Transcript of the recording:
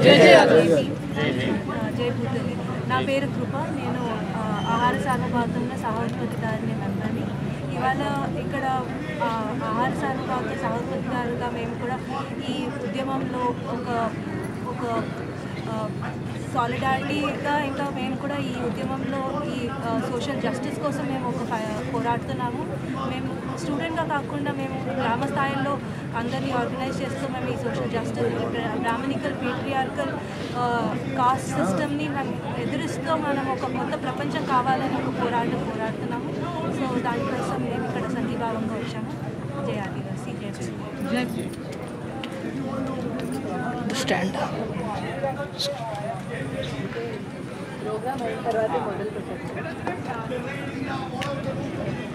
జై జై జై భూతలి నా పేరు కృప నేను ఆ, ఆహార సానుభాగంలో సహ ఉత్పత్తిదారుని మెంబర్ని ఇవాళ ఇక్కడ ఆ, ఆహార సానుభాగ సహ ఉత్పత్తిదారుగా మేము కూడా ఈ ఉద్యమంలో ఒక ఒక సాలిడారిటీగా ఇంకా మేము కూడా ఈ ఉద్యమంలో ఈ సోషల్ జస్టిస్ కోసం మేము ఒక ఫై- పోరాడుతున్నాము మేము స్టూడెంట్గా కాకుండా మేము గ్రామ స్థాయిలో అందరినీ ఆర్గనైజ్ చేస్తూ మేము ఈ social justice Brahminical patriarchal caste సిస్టమ్ని మనం ఎదురిస్తూ మనం ఒక కొత్త ప్రపంచం కావాలని ఒక పోరాటం పోరాడుతున్నాము సో దానికోసం మేము ఇక్కడ సంఘీభావంగా వచ్చాము జయ ఆదివాసీ జయ భీమ్. స్టాండ్ ప్రోగ్రామ్ అయిన తర్వాత మొదలు పెట్టండి